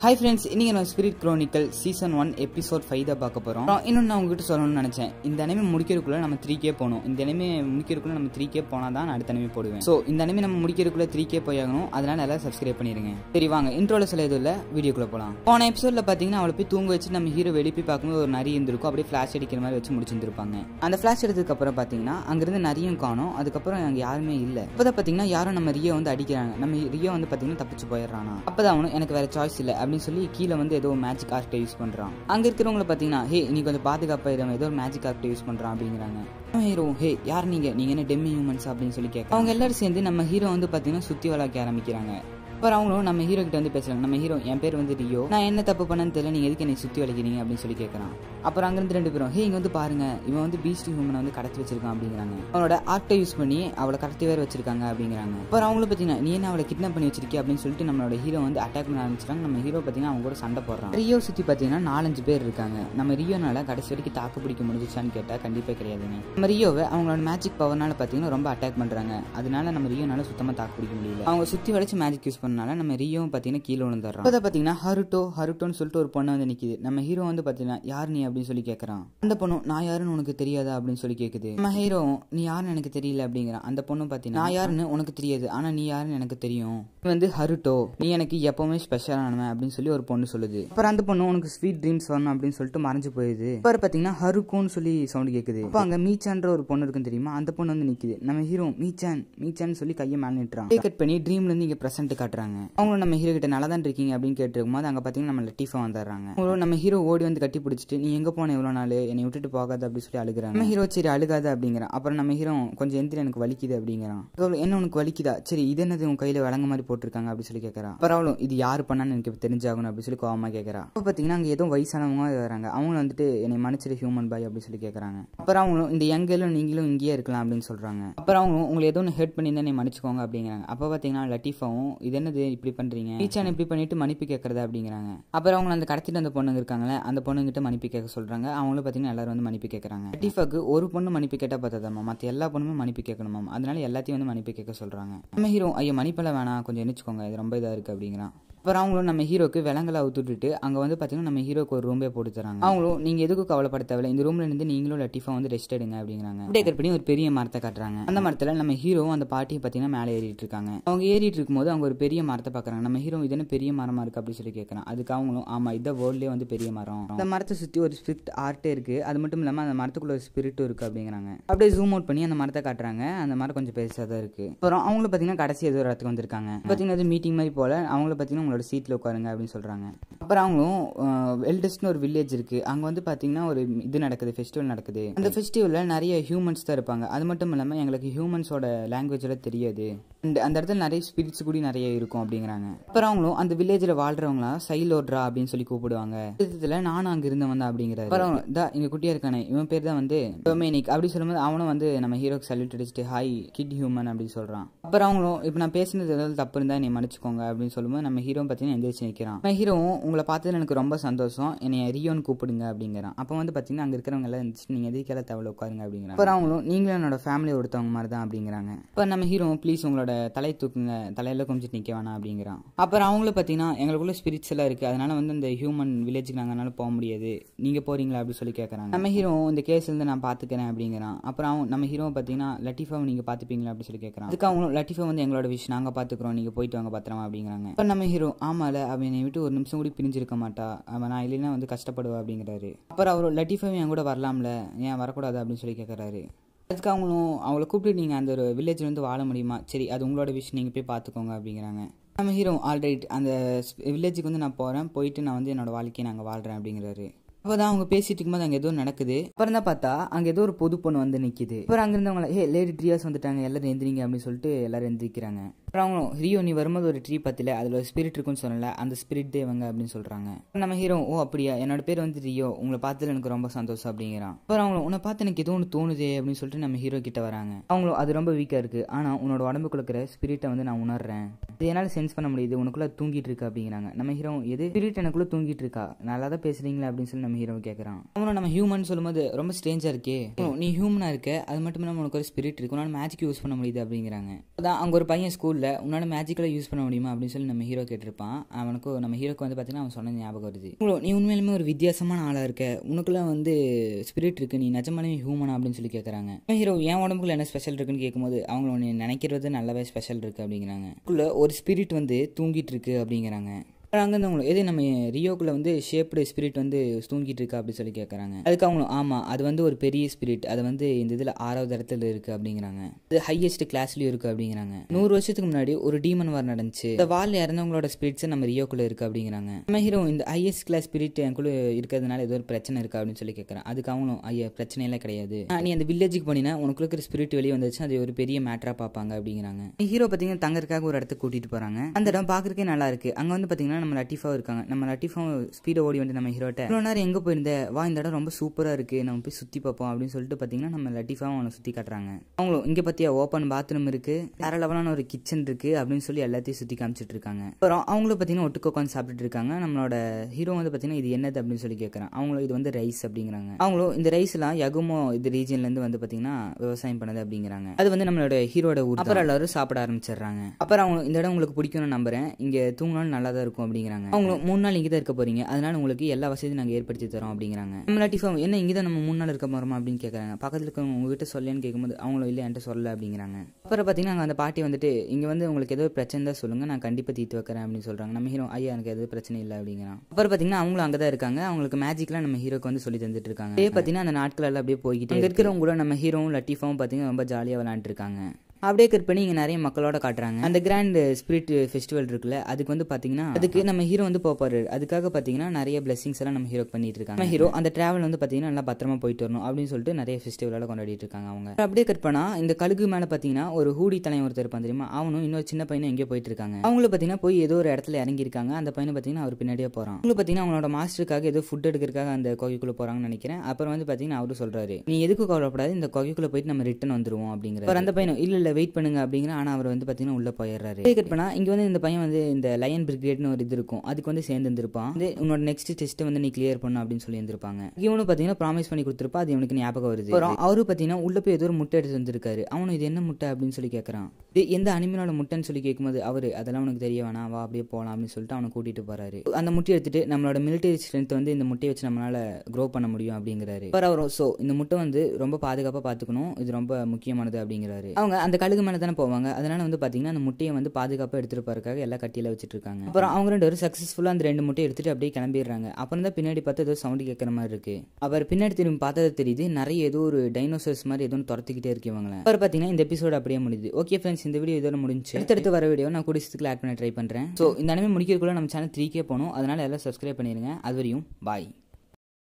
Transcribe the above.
hi friends இன்னைக்கு நம்ம Spirit Chronicle season one episode five தான் பார்க்க போகிறோம் இன்னொன்று நான் உங்ககிட்ட சொல்லணும்னு நினச்சேன் இந்த அனிமே முடிக்கிறதுக்குள்ள நம்ம த்ரீ கே போகணும் இந்த அனிமே முடிக்கிறதுக்குள்ள நம்ம த்ரீ கே போனால் தான் நான் அடுத்த அனிமே போடுவேன் ஸோ இந்த அனிமே நம்ம முடிக்கிறதுக்குள்ள த்ரீ கே போயாகணும் அதனால எல்லாம் சப்ஸ்கிரைப் பண்ணிடுங்க சரி வாங்க இன்ட்ரோல சில எதுவும் இல்லை வீடியோக்குள்ள போகலாம் போன எபிசோடில் பார்த்தீங்கன்னா அவளை போய் தூங்க வச்சு நம்ம ஹீரோ வெளியே போய் பார்க்கும்போது ஒரு நரி இருந்திருக்கும் அப்படியே ஃப்ளாஷ் அடிக்கிற மாதிரி வச்சு முடிச்சிருந்துருப்பாங்க அந்த ஃப்ளாஷ் எடுத்ததுக்கு அப்புறம் பார்த்தீங்கன்னா அங்கிருந்து நரியும் காணும் அதுக்கப்புறம் அங்கே யாருமே இல்லை இப்போதான் பார்த்தீங்கன்னா யாரும் நம்ம ரியோ வந்து அடிக்கிறாங்க நம்ம ரியோ வந்து பார்த்தீங்கன்னா தப்பிச்சு போயிடுறானா அப்பதான் அவனும் எனக்கு வேற சாய்ஸ் இல்லை அப்படின்னு சொல்லி கீழே வந்து ஏதோ மேஜிக் ஆர்ட்டை யூஸ் பண்றான் அங்க இருக்கிறவங்கள பாத்தீங்கன்னா ஹே நீ கொஞ்சம் பாதுகாப்பாயிரும் ஏதோ ஒரு மேஜிக் ஆர்ட்டை யூஸ் பண்றான் அப்படிங்கிறாங்க ஹீரோ ஹே யார் நீங்க நீங்க என்ன டெம்மி ஹியூமன்ஸ் அப்படின்னு சொல்லி கேட்க அவங்க எல்லாரும் சேர்ந்து நம்ம ஹீரோ வந்து பாத்தீங்கன்னா சுத்தி வளர்க்க ஆரம்பிக்கிறாங்க அப்புறம் அவங்களும் நம்ம ஹீரோ கிட்ட வந்து பேசுறாங்க நம்ம ஹீரோ என் பேர் வந்து ரியோ நான் என்ன தப்பு பண்ணேன்னு தெரியல நீங்க எதுக்கு என்னை சுத்தி வளைக்கிறீங்க அப்படின்னு சொல்லி கேட்கறான் அப்புறம் அங்கிருந்து ரெண்டு பேரும் ஹே இங்க வந்து பாருங்க இவன் வந்து பீஸ்ட் ஹியூமனை வந்து கடத்தி வச்சிருக்கான் அப்படிங்கிறாங்க அவனோட ஆர்ட்டை யூஸ் பண்ணி அவளை கடத்தி வேற வச்சிருக்காங்க அப்படிங்கிறாங்க அப்புறம் அவங்களும் பாத்தீங்கன்னா நீ என்ன அவளை கிட்னாப் பண்ணி வச்சிருக்கே அப்படின்னு சொல்லிட்டு நம்மளோட ஹீரோ வந்து அட்டாக் பண்ண ஆரம்பிச்சிட்டாங்க நம்ம ஹீரோ பாத்தீங்கன்னா அவங்க கூட சண்டை போடுறான் ரியோ சுத்தி பாத்தீங்கன்னா நாலஞ்சு பேர் இருக்காங்க நம்ம ரியோனால கடைசி வரைக்கும் தாக்கு பிடிக்க முடிஞ்சிச்சான்னு கேட்டா கண்டிப்பா கிடையாதுங்க நம்ம ரியோவை அவங்களோட மேஜிக் பவர்னால பாத்தீங்கன்னா ரொம்ப அட்டாக் பண்றாங்க அதனால நம்ம ரியோனால சுத்தமா தாக்கு பிடிக்க முடியல அவங்க சுத்தி வளைச்சு மேஜிக் யூஸ் பண்ணனால நம்ம ரியோ பாத்தீங்கன்னா கீழே விழுந்துடுறான் இப்போ பாத்தீங்கன்னா ஹருட்டோ ஹருட்டோன்னு சொல்லிட்டு ஒரு பொண்ணு வந்து நிக்குது நம்ம ஹீரோ வந்து பாத்தீங்கன்னா யார் நீ அப்படின்னு சொல்லி கேட்கறான் அந்த பொண்ணு நான் யாருன்னு உனக்கு தெரியாதா அப்படின்னு சொல்லி கேக்குது நம்ம ஹீரோ நீ யாருன்னு எனக்கு தெரியல அப்படிங்கிறான் அந்த பொண்ணு பாத்தீங்கன்னா நான் யாருன்னு உனக்கு தெரியாது ஆனா நீ யாருன்னு எனக்கு தெரியும் நீ வந்து ஹருட்டோ நீ எனக்கு எப்பவுமே ஸ்பெஷலானவன் அப்படின்னு சொல்லி ஒரு பொண்ணு சொல்லுது அப்புறம் அந்த பொண்ணு உனக்கு ஸ்வீட் ட்ரீம்ஸ் வரணும் அப்படின்னு சொல்லிட்டு மறைஞ்சு போயிடுது அப்புறம் பாத்தீங்கன்னா ஹருக்கோன்னு சொல்லி சவுண்ட் கேக்குது அப்போ அங்க மீச்சான்ற ஒரு பொண்ணு இருக்குன்னு தெரியுமா அந்த பொண்ணு வந்து நிக்குது நம்ம ஹீரோ மீச்சான் மீச்சான் சொல்லி கையை மேல நிட்டுறான் கட் பண்ணி ட்ரீம்ல இருந்து இங்க பிரசன்ட் காட்டுறாங்க அவங்க நம்ம ஹீரோ கிட்ட நல்லா தான் இருக்கீங்க அப்படின்னு கேட்டிருக்கும் போது அங்க பாத்தீங்கன்னா நம்ம லட்டிஃபா வந்துடுறாங்க அவங்களும் நம்ம ஹீரோ ஓடி வந்து கட்டி பிடிச்சிட்டு நீ எங்க போன எவ்வளவு நாள் என்னை விட்டுட்டு போகாத அப்படின்னு சொல்லி அழுகுறாங்க நம்ம ஹீரோ சரி அழுகாத அப்படிங்கிறான் அப்புறம் நம்ம ஹீரோ கொஞ்சம் எந்திரி எனக்கு வலிக்குது அப்படிங்கிறான் அவளும், என்ன உனக்கு வலிக்குதா சரி இது என்னது உன் கையில விளங்க மாதிரி போட்டிருக்காங்க அப்படின்னு சொல்லி கேட்கறான் பரவாயில்ல இது யாரு பண்ணான்னு எனக்கு தெரிஞ்சாகணும் அப்படின்னு சொல்லி கோவமா கேட்கறா அப்ப பாத்தீங்கன்னா அங்க ஏதோ வயசானவங்க வராங்க அவங்க வந்துட்டு என்னை மன்னிச்சிரு ஹியூமன் பாய் அப்படின்னு சொல்லி கேட்கறாங்க அப்புறம் அவங்களும் இந்த யங்கலும் நீங்களும் இங்கேயே இருக்கலாம் அப்படின்னு சொல்றாங்க அப்புறம் அவங்க உங்களை ஏதோ ஒன்று ஹெல்ப் பண்ணியிருந்தா நீ மன்னிச்சுக்கோங்க அப்படிங்கிறாங்க அப்ப பாத்தீங்கன்னா லட்டிஃபாவும் இது என்னது இப்படி பண்றீங்க டீச்சான் இப்படி பண்ணிட்டு மன்னிப்பு கேட்கறதா அப்படிங்கிறாங்க அப்புறம் அவங்க அந்த கடத்திட்டு அந்த பொண்ணுங்க இருக்காங்களே அந்த பொண்ணுங்கிட்ட மன்னிப்பு கேட்க சொல்றாங்க அவங்களும் பாத்தீங்கன்னா எல்லாரும் வந்து மன்னிப்பு கேட்கறாங்க லட்டிஃபாக்கு ஒரு பொண்ணு மன்னிப்பு கேட்டா பார்த்தாதாம்மா மத்த எல்லா பொண்ணுமே மன்னிப்பு கேட்கணுமாம் அதனால எல்லாத்தையும் வந்து மன்னிப்பு கேட்க சொல்றாங்க நம்ம ஹீரோ ஐயோ மன்னிப்பெல்லாம் வேணாம் கொஞ்சம் எண்ணிச்சுக்கோங்க இது ரொம்ப இதா இருக்கு அப்படிங்கிறான் அப்புறம் அவங்களும் நம்ம ஹீரோக்கு விலங்கலை அவுத்துட்டு அங்க வந்து பாத்தீங்கன்னா நம்ம ஹீரோக்கு ஒரு ரூம்பே போட்டு தராங்க அவங்களும் நீங்க எதுக்கும் கவலைப்பட தேவையில்ல இந்த ரூம்ல இருந்து நீங்களும் லட்டிஃபா வந்து ரெஸ்ட் எடுங்க அப்படிங்கிறாங்க டேக்கர் பண்ணி ஒரு பெரிய மரத்தை காட்டுறாங்க அந்த மரத்துல நம்ம ஹீரோவும் அந்த பாட்டியை பாத்தீங்கன்னா மேலே ஏறிட்டு இருக்காங்க அவங்க ஏறிட்டு இருக்கும்போது அவங்க ஒரு பெரிய மரத்தை பாக்குறாங்க நம்ம ஹீரோ இது என்ன பெரிய மரமா இருக்கு அப்படின்னு சொல்லி கேட்கறான் அதுக்கு அவங்களும் ஆமா இந்த வேர்ல்ட்லயே வந்து பெரிய மரம் அந்த மரத்தை சுத்தி ஒரு ஸ்பிரிட் ஆர்ட்டே இருக்கு அது மட்டும் இல்லாம அந்த மரத்துக்குள்ள ஒரு ஸ்பிரிட்டும் இருக்கு அப்படிங்கிறாங்க அப்படியே ஜூம் அவுட் பண்ணி அந்த மரத்தை காட்டுறாங்க அந்த மரம் கொஞ்சம் பெருசா தான் இருக்கு அப்புறம் அவங்களும் பாத்தீங்கன்னா கடைசி ஏதோ ஒரு இடத்துக்கு வந்திருக்காங்க பாத்தீங்கன்னா அது மீட்டிங் மாதிரி போல அவங்கள பாத்தீங்கன்னா உங்களோட சீட்ல உட்காருங்க அப்படின்னு சொல்றாங்க அப்புறம் அவங்களும் வெல்டஸ்ட்னு ஒரு வில்லேஜ் இருக்கு அங்க வந்து பாத்தீங்கன்னா ஒரு இது நடக்குது ஃபெஸ்டிவல் நடக்குது அந்த ஃபெஸ்டிவல்ல நிறைய ஹியூமன்ஸ் தான் இருப்பாங்க அது மட்டும் இல்லாம எங்களுக்கு ஹியூமன்ஸோட லாங்குவேஜ்ல தெரியாது And அந்த இடத்துல நிறைய ஸ்பிரிட்ஸ் கூட நிறைய இருக்கும் அப்படிங்கிறாங்க அப்புறம் அவங்களும் அந்த வில்லேஜ்ல வாழ்றவங்களாம் சைலோட்ரா அப்படின்னு சொல்லி கூப்பிடுவாங்க இதுல நானும் அங்க இருந்து வந்தேன் அப்படிங்கிறாரு அப்புறம் தா இங்க குட்டியா இருக்கானே இவன் பேர் தான் வந்து டொமேனிக் அப்படி சொல்லும்போது அவனும் வந்து நம்ம ஹீரோக்கு சல்யூட் அடிச்சுட்டு ஹாய் கிட் ஹியூமன் அப்படின்னு சொல்றான் அப்புறம் அவங்களும் இப்போ நான் பேசுனது ஏதாவது தப்பு இருந்தா நீ மன்னிச்சுக்கோங்க அப்படின்னு சொல்லும்போது நம்ம ஹீரோ பார்த்தீங்கன்னா எந்திரிச்சு நிற்கிறான் நம்ம ஹீரோவும் உங்களை பார்த்ததுல எனக்கு ரொம்ப சந்தோஷம் என்னை ரியோன்னு கூப்பிடுங்க அப்படிங்கிறான் அப்போ வந்து பார்த்தீங்கன்னா அங்கே இருக்கிறவங்க எல்லாம் இருந்துச்சு நீங்கள் எதுக்கெல்லாம் தேவையில்ல உட்காருங்க அப்படிங்கிறாங்க அப்புறம் அவங்களும் நீங்களும் என்னோட ஃபேமிலி ஒருத்தவங்க மாதிரி தான் அப்படிங்கிறாங்க இப்போ நம்ம ஹீரோ ப்ளீஸ் உங்களோட தலை தூக்குங்க தலையில கொஞ்சம் நிற்க வேணாம் அப்படிங்கிறான் அப்புறம் அவங்களும் பார்த்தீங்கன்னா எங்களுக்குள்ள ஸ்பிரிட்ஸ் எல்லாம் இருக்கு அதனால வந்து இந்த ஹியூமன் வில்லேஜுக்கு நாங்களால போக முடியாது நீங்க போறீங்களா அப்படின்னு சொல்லி கேட்கறாங்க நம்ம ஹீரோ இந்த கேஸ் இருந்து நான் பாத்துக்கிறேன் அப்படிங்கிறான் அப்புறம் அவன் நம்ம ஹீரோ பார்த்தீங்கன்னா லட்டிஃபாவை நீங்க பாத்துப்பீங்களா அப்படின்னு சொல்லி கேட்கறான் அதுக்கு அவங்க லட்டிஃபா வந்து எங்களோட விஷ் நாங்க பாத்துக்கிறோம் நீங்க போயிட்டு வாங்க பத்திரமா அப்படிங்கிறாங்க இப்போ நம்ம ஹீரோ ஆமால அவன் என்னை விட்டு ஒரு நிமிஷம் கூட பிரிஞ்சிருக்க மாட்டா அவன் நான் இல்லைன்னா வந்து கஷ்டப்படுவா அப்படிங்கிறாரு அப்புறம் அவர் லட்டிஃபாவும் என் கூட வரலாம்ல ஏன் வரக்கூடாது அப்படின்னு சொல்லி கேட்கறாரு அதுக்கு அவங்களும் அவங்கள கூப்பிட்டு நீங்கள் அந்த ஒரு வில்லேஜ்ல இருந்து வாழ முடியுமா சரி அது உங்களோட விஷ் நீங்கள் போய் பார்த்துக்கோங்க அப்படிங்கிறாங்க நம்ம ஹீரோ ஆல்ரைட் அந்த வில்லேஜுக்கு வந்து நான் போகிறேன் போயிட்டு நான் வந்து என்னோட வாழ்க்கையை நாங்கள் வாழ்கிறேன் அப்படிங்கிறாரு அப்போதான் அவங்க பேசிட்டு இருக்கும்போது அங்கே ஏதோ நடக்குது அப்புறம் தான் பார்த்தா அங்கே ஏதோ ஒரு பொது பொண்ணு வந்து நிற்கிது அப்புறம் அங்கே இருந்தவங்கள ஹே லேடி ட்ரீயாஸ் வந்துட்டாங்க எல்லாரும் எந்திரிங்க அப்படின்னு சொல்லிட்டு எல்லாரும் எந்திரிக்கிறாங்க அப்புறம் அவங்களும் ஹீரோ நீ வரும்போது ஒரு ட்ரீ பத்தில அதில் ஒரு ஸ்பிரிட் இருக்குன்னு சொன்னல அந்த ஸ்பிரிட் தேவங்க அப்படின்னு சொல்கிறாங்க நம்ம ஹீரோ ஓ அப்படியா என்னோட பேர் வந்து ரியோ உங்களை பார்த்ததுல எனக்கு ரொம்ப சந்தோஷம் அப்படிங்கிறான் அப்புறம் அவங்களும் உன்னை பார்த்து எனக்கு ஏதோ ஒன்று தோணுதே அப்படின்னு சொல்லிட்டு நம்ம ஹீரோ கிட்ட வராங்க அவங்களும் அது ரொம்ப வீக்காக இருக்கு ஆனால் உன்னோட உடம்புக்குள்ள இருக்கிற ஸ்பிரிட்டை வந்து நான் உணர்றேன் இது என்னால் சென்ஸ் பண்ண முடியுது உனக்குள்ள தூங்கிட்டு இருக்கா அப்படிங்கிறாங்க நம்ம ஹீரோ எது ஸ்பிரிட் எனக்குள்ள தூங்கிட்டு இருக்கா நல்லா தான் பேசுறீங்களா அப்படின்னு சொல்லி நம்ம ஹீரோ கேட்குறான் அவனும் நம்ம ஹியூமன் சொல்லும்போது ரொம்ப ஸ்ட்ரேஞ்சா இருக்கே நீ ஹியூமனா இருக்க அது மட்டும் இல்லாமல் உனக்கு ஒரு ஸ்பிரிட் இருக்கு உன்னால மேஜிக் யூஸ் பண்ண முடியுது அப்படிங்கிறாங்க அதான் அங்க ஒரு பையன் ஸ்கூல்ல இருக்குல்ல உன்னால மேஜிக்கலாக யூஸ் பண்ண முடியுமா அப்படின்னு சொல்லி நம்ம ஹீரோ கேட்டிருப்பான் அவனுக்கு நம்ம ஹீரோக்கு வந்து பார்த்தீங்கன்னா அவன் சொன்ன ஞாபகம் வருது ப்ரோ நீ உண்மையிலுமே ஒரு வித்தியாசமான ஆளாக இருக்க உனக்குலாம் வந்து ஸ்பிரிட் இருக்கு நீ நிஜமாலே ஹியூமனா அப்படின்னு சொல்லி கேட்குறாங்க ஹீரோ என் உடம்புக்குள்ள என்ன ஸ்பெஷல் இருக்குன்னு கேட்கும்போது அவங்க உன்னை நினைக்கிறது நல்லாவே ஸ்பெஷல் இருக்கு அப்படிங்கிறாங்க உள்ள ஒரு ஸ்பிரிட் வந்து தூங்கிட்டு இருக்கு அப்படிங்கிறாங்க அங்கேருந்து அவங்களும் எது நம்ம ரியோக்குள்ள வந்து ஷேப்டு ஸ்பிரிட் வந்து தூங்கிட்டு இருக்கா அப்படின்னு சொல்லி கேட்குறாங்க அதுக்கு அவங்களும் ஆமாம் அது வந்து ஒரு பெரிய ஸ்பிரிட் அது வந்து இந்த இதில் ஆறாவது இடத்துல இருக்கு அப்படிங்கிறாங்க இது ஹையஸ்ட் கிளாஸ்லயும் இருக்கு அப்படிங்கிறாங்க நூறு வருஷத்துக்கு முன்னாடி ஒரு டீமன் வார் நடந்துச்சு இந்த வாரில் இறந்தவங்களோட ஸ்பிரிட்ஸ் நம்ம ரியோக்குள்ள இருக்கு அப்படிங்கிறாங்க நம்ம ஹீரோ இந்த ஹையஸ்ட் கிளாஸ் ஸ்பிரிட் எனக்குள்ள இருக்கிறதுனால ஏதோ ஒரு பிரச்சனை இருக்கா அப்படின்னு சொல்லி கேட்குறேன் அதுக்கு அவங்களும் ஐயா பிரச்சனை எல்லாம் கிடையாது ஆ, நீ அந்த வில்லேஜுக்கு போனீங்கன்னா உனக்குள்ள இருக்கிற ஸ்பிரிட் வெளியே வந்துச்சு அது ஒரு பெரிய மேட்டரா பார்ப்பாங்க அப்படிங்கிறாங்க ஹீரோ பார்த்தீங்கன்னா தங்கறதுக்காக ஒரு இடத்துக்கு கூட்டிட்டு போறாங்க அந்த இடம் பார்க்கறதுக்கே நல்லா இருக்கு அங்க வந்து பாத்தீங்கன்னா நம்ம லட்டிஃபா இருக்காங்க நம்ம லட்டிஃபா ஸ்பீட ஓடி வந்து நம்ம ஹீரோட்ட இவ்வளோ நேரம் எங்க போயிருந்த வா இந்த இடம் ரொம்ப சூப்பரா இருக்கு நம்ம போய் சுத்தி பார்ப்போம் அப்படின்னு சொல்லிட்டு பாத்தீங்கன்னா நம்ம லட்டிஃபா அவனை சுத்தி காட்டுறாங்க அவங்களும் இங்க பத்தியா ஓப்பன் பாத்ரூம் இருக்கு வேற லெவலான ஒரு கிச்சன் இருக்கு அப்படின்னு சொல்லி எல்லாத்தையும் சுத்தி காமிச்சிட்டு இருக்காங்க அப்புறம் அவங்களும் பாத்தீங்கன்னா ஒட்டுக்க உட்காந்து சாப்பிட்டுட்டு இருக்காங்க நம்மளோட ஹீரோ வந்து பாத்தீங்கன்னா இது என்னது அப்படின்னு சொல்லி கேட்கறான் அவங்களும் இது வந்து ரைஸ் அப்படிங்கிறாங்க அவங்களும் இந்த ரைஸ்லாம் யகுமோ இது ரீஜன்ல இருந்து வந்து பாத்தீங்கன்னா விவசாயம் பண்ணது அப்படிங்கிறாங்க அது வந்து நம்மளோட ஹீரோட ஊர் அப்புறம் எல்லாரும் சாப்பிட ஆரம்பிச்சிடுறாங்க அப்புறம் அவங்க இந்த இடம் உங்களுக்கு பிடிக்கும்னு நம்புறேன் இங்க தூங்கினாலும் நல்லா தான் இருக்கும் அப்படிங்கிறாங்க அவங்களும் மூணு நாள் இங்கே தான் இருக்க போறீங்க அதனால உங்களுக்கு எல்லா வசதியும் நாங்கள் ஏற்படுத்தி தரோம் அப்படிங்கிறாங்க நம்ம டிஃபம் என்ன இங்கே தான் நம்ம மூணு நாள் இருக்க போறோமா அப்படின்னு கேட்கறாங்க பக்கத்துல இருக்கவங்க உங்ககிட்ட சொல்லலன்னு கேட்கும்போது அவங்களும் இல்லை என்கிட்ட சொல்லல அப்படிங்கிறாங்க அப்புறம் பார்த்தீங்கன்னா அங்க அந்த பாட்டி வந்துட்டு இங்க வந்து உங்களுக்கு ஏதோ பிரச்சனை தான் சொல்லுங்க நான் கண்டிப்பா தீர்த்து வைக்கிறேன் அப்படின்னு சொல்றாங்க நம்ம ஹீரோ ஐயா எனக்கு எதுவும் பிரச்சனை இல்லை அப்படிங்கிறான் அப்புறம் பார்த்தீங்கன்னா அவங்களும் அங்கே தான் இருக்காங்க அவங்களுக்கு மேஜிக்லாம் நம்ம ஹீரோக்கு வந்து சொல்லி தந்துட்டு இருக்காங்க அப்படியே பார்த்தீங்கன்னா அந்த நாட்கள் எல்லாம் அப்படியே போய்கிட்டு இங்க இருக்கிறவங்க கூட நம்ம ஹீரோவும் லட்டிஃபாவும் பார்த்தீங்கன்னா ரொம்ப ஜாலியாக விளையாண்டுட்டு இருக்காங்க அப்படியே கட் பண்ணி இங்க நிறைய மக்களோட காட்டுறாங்க அந்த கிராண்ட் ஸ்பிரிட் ஃபெஸ்டிவல் இருக்குல்ல அதுக்கு வந்து பாத்தீங்கன்னா அதுக்கு நம்ம ஹீரோ வந்து போப்பாரு அதுக்காக பாத்தீங்கன்னா நிறைய பிளெஸிங்ஸ் எல்லாம் நம்ம ஹீரோ பண்ணிட்டு இருக்காங்க நம்ம ஹீரோ அந்த டிராவல் வந்து பாத்தீங்கன்னா நல்லா பத்திரமா போயிட்டு வரணும் அப்படின்னு சொல்லிட்டு நிறைய ஃபெஸ்டிவலால கொண்டாடிட்டு இருக்காங்க அவங்க அப்படியே கட் பண்ணா இந்த கழுகு மேல பாத்தீங்கன்னா ஒரு ஹூடி தலைவன் ஒருத்தர் இருப்பான் தெரியுமா அவனும் இன்னொரு சின்ன பையனும் எங்கேயோ போயிட்டு இருக்காங்க அவங்களும் பாத்தீங்கன்னா போய் ஏதோ ஒரு இடத்துல இறங்கி இருக்காங்க அந்த பையனை பாத்தீங்கன்னா அவர் பின்னாடியே போறான் அவங்களும் பாத்தீங்கன்னா அவங்களோட மாஸ்டருக்காக ஏதோ ஃபுட் எடுக்கிறதுக்காக அந்த கோகைக்குள்ள போறாங்கன்னு நினைக்கிறேன் அப்புறம் வந்து பாத்தீங்கன்னா அவரு சொல்றாரு நீ எதுக்கு கவலைப்படாது இந்த கோகைக்குள்ள போயிட்டு நம்ம ரிட்டர்ன் வந்துருவோம் அப்படிங்கிற அப்புறம் அந்த பையனும் இல்ல இல்ல வெயிட் பண்ணுங்க அப்படிங்கிற ஆனா அவர் வந்து பாத்தீங்கன்னா உள்ள போயிடுறாரு கட் பண்ணா இங்க வந்து இந்த பையன் வந்து இந்த லயன் பிரிகேட்னு ஒரு இது இருக்கும் அதுக்கு வந்து சேர்ந்து இருந்திருப்பான் வந்து உன்னோட நெக்ஸ்ட் டெஸ்ட் வந்து நீ கிளியர் பண்ணு அப்படின்னு சொல்லி இருந்திருப்பாங்க இவனும் பாத்தீங்கன்னா ப்ராமிஸ் பண்ணி கொடுத்துருப்பா அது இவனுக்கு ஞாபகம் வருது அப்புறம் அவரு பாத்தீங்கன்னா உள்ள போய் ஏதோ ஒரு முட்டை எடுத்து வந்திருக்காரு அவனும் இது என்ன முட்டை அப்படின்னு சொல்லி கேட்கறான் இது எந்த அனிமலோட முட்டைன்னு சொல்லி கேட்கும்போது அவரு அதெல்லாம் உனக்கு தெரிய வேணாம் வா அப்படியே போகலாம் அப்படின்னு சொல்லிட்டு அவனை கூட்டிட்டு போறாரு அந்த முட்டையை எடுத்துட்டு நம்மளோட மிலிட்டரி ஸ்ட்ரென்த் வந்து இந்த முட்டையை வச்சு நம்மளால க்ரோ பண்ண முடியும் அப்படிங்கிறாரு அப்புறம் அவர் ஸோ இந்த முட்டை வந்து ரொம்ப பாதுகாப்பா பாத்துக்கணும் இது ரொம்ப முக்கியமானது அப்படிங்கிறாரு அவங்க அந்த கழுகு மேல தானே போவாங்க அதனால வந்து பாத்தீங்கன்னா அந்த முட்டையை வந்து பாதுகாப்பா எடுத்துட்டு போறதுக்காக எல்லா கட்டியில வச்சிட்டு இருக்காங்க அப்புறம் அவங்க ரெண்டு பேரும் சக்சஸ்ஃபுல்லா அந்த ரெண்டு முட்டையை எடுத்துட்டு அப்படியே கிளம்பிடுறாங்க அப்புறம் தான் பின்னாடி பார்த்து ஏதோ சவுண்ட் கேட்கற மாதிரி இருக்கு அவர் பின்னாடி திரும்பி பார்த்தது தெரியுது நிறைய ஏதோ ஒரு டைனோசர்ஸ் மாதிரி ஏதோ துரத்துக்கிட்டே இருக்கு இவங்கள அப்புறம் பாத்தீங்கன்னா இந்த எபிசோட் அப்படியே முடியுது ஓகே ஃப்ரெண்ட்ஸ் இந்த வீடியோ இதோட முடிஞ்சு அடுத்தடுத்து வர வீடியோ நான் குடிசத்துக்கு ஆட் பண்ண ட்ரை பண்றேன் ஸோ இந்த அனிமே முடிக்கிறதுக்குள்ள நம்ம சேனல் த்ரீ கே போகணும் அதனால எல்லாம் சப்ஸ்கிரைப் பண்ணிருங்க அது வரையும் பாய்